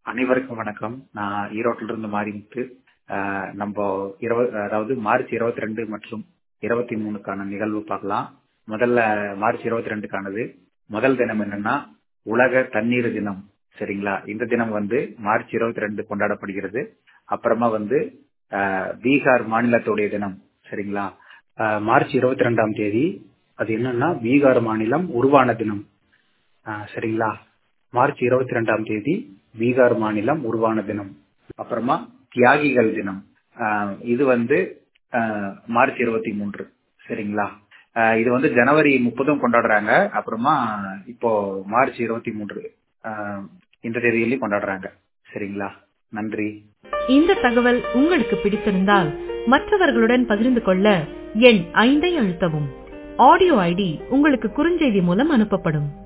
அனைவருக்கும் வணக்கம் நான் ஈரோட்டில இருந்து மாறிமுத்து ஆஹ் நம்ம இருபது அதாவது மார்ச் இருபத்தி ரெண்டு மற்றும் இருபத்தி மூணுக்கான நிகழ்வு பார்க்கலாம் முதல்ல மார்ச் இருபத்தி ரெண்டுக்கானது முதல் தினம் என்னன்னா உலக தண்ணீர் தினம் சரிங்களா இந்த தினம் வந்து மார்ச் இருபத்தி ரெண்டு கொண்டாடப்படுகிறது அப்புறமா வந்து ஆஹ் பீகார் மாநிலத்துடைய தினம் சரிங்களா ஆஹ் மார்ச் இருபத்தி ரெண்டாம் தேதி அது என்னன்னா பீகார் மாநிலம் உருவான தினம் ஆஹ் சரிங்களா மார்ச் இருபத்தி ரெண்டாம் தேதி பீகார் மாநிலம் உருவான தினம் அப்புறமா தியாகிகள் தினம் ஆஹ் இது வந்து ஆஹ் மார்ச் இருபத்தி மூன்று சரிங்களா ஆஹ் இது வந்து ஜனவரி முப்பதும் கொண்டாடுறாங்க அப்புறமா இப்போ மார்ச் இருபத்தி மூன்று ஆஹ் இந்த தேதியிலையும் கொண்டாடுறாங்க சரிங்களா நன்றி இந்த தகவல் உங்களுக்கு பிடித்திருந்தால் மற்றவர்களுடன் பகிர்ந்து கொள்ள எண் ஐந்தை அழுத்தவும் ஆடியோ ஐடி உங்களுக்கு குறுஞ்செய்தி மூலம் அனுப்பப்படும்